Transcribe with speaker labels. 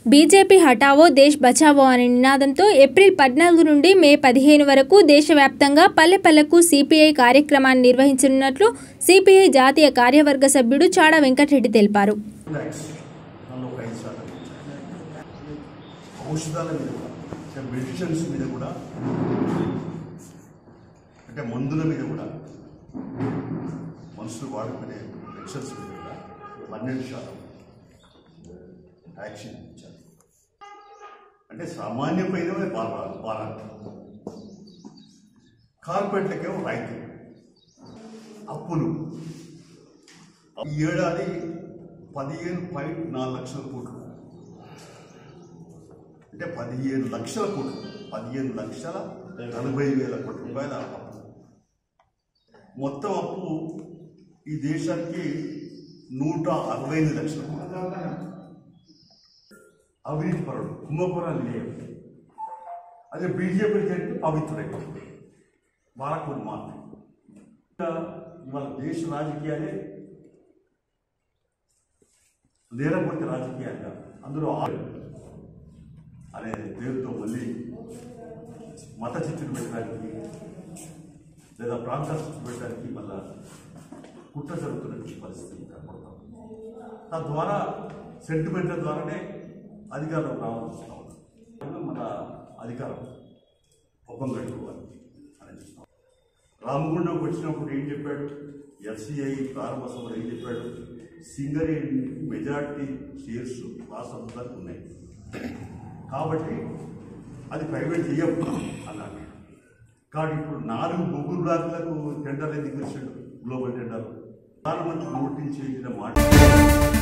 Speaker 1: BJP హటావో దేశ్ బచావో అనే నినాదంతో April పద్నాలుగు నుండి మే పదిహేను వరకు దేశవ్యాప్తంగా పల్లె పల్లెకు సిపిఐ కార్యక్రమాన్ని నిర్వహించనున్నట్లు సిపిఐ జాతీయ కార్యవర్గ సభ్యుడు చాడా వెంకటరెడ్డి తెలిపారు
Speaker 2: ట్యాక్స్ దానిలో ఒక ఐదు శాతం ఔషధాల మీద కూడా అంటే మెడిసిన్స్ మీద కూడా అంటే మందుల మీద కూడా మనుషులు వాడుకునే మెడిసిన్స్ మీద కూడా పన్నెండు శాతం ట్యాక్స్ ఇచ్చారు అంటే సామాన్యమైన భారాలు భారాలు కార్పొరేట్లకేమో రాయితీ అప్పులు ఈ ఏడాది పదిహేను పాయింట్ నాలుగు లక్షల కోట్లు అంటే పదిహేను లక్షల కోట్లు పదిహేను లక్షల నలభై వేల కోట్ల రూపాయల అప్పు మొత్తం అప్పు ఈ దేశానికి నూట అరవై ఐదు లక్షల కోట్లు అవినీతి పరుడు కుంభపురాలు లేవు అదే బీజేపీ జరిగితే పవిత్రుడైపోతుంది వాళ్ళకు మాత్రం ఇవాళ దేశ రాజకీయాలే నేరపూర్తి రాజకీయాలుగా అందులో ఆ- అనే పేరుతో మళ్ళీ మత చిచ్చులు పెట్టడానికి లేదా ప్రాంత చిచ్చు పెట్టడానికి మళ్ళా కుట్ర జరుగుతున్న పరిస్థితి కనపడతాం తద్వారా సెంటిమెంట్ల ద్వారానే అధికారం రావాల్సి ఉన్నాం మన అధికారం ఒప్పం కట్టుకోవాలి అని చూస్తాం రామగుండంకి వచ్చినప్పుడు ఏం చెప్పాడు ఎఫ్సిఐ ప్రారంభ సభలో ఏం చెప్పాడు సింగరేణి మెజార్టీ షేర్స్ రాష్ట్రంలో ఉన్నాయి కాబట్టి అది ప్రైవేట్ చేయవు అన్నాడు కాబట్టి ఇప్పుడు నాలుగు ముగ్గురు బ్లాక్లకు టెండర్లు ఎందుకు ఇచ్చాడు గ్లోబల్ టెండర్ ప్రధానమంత్రి నోటీస్ చేసిన మాట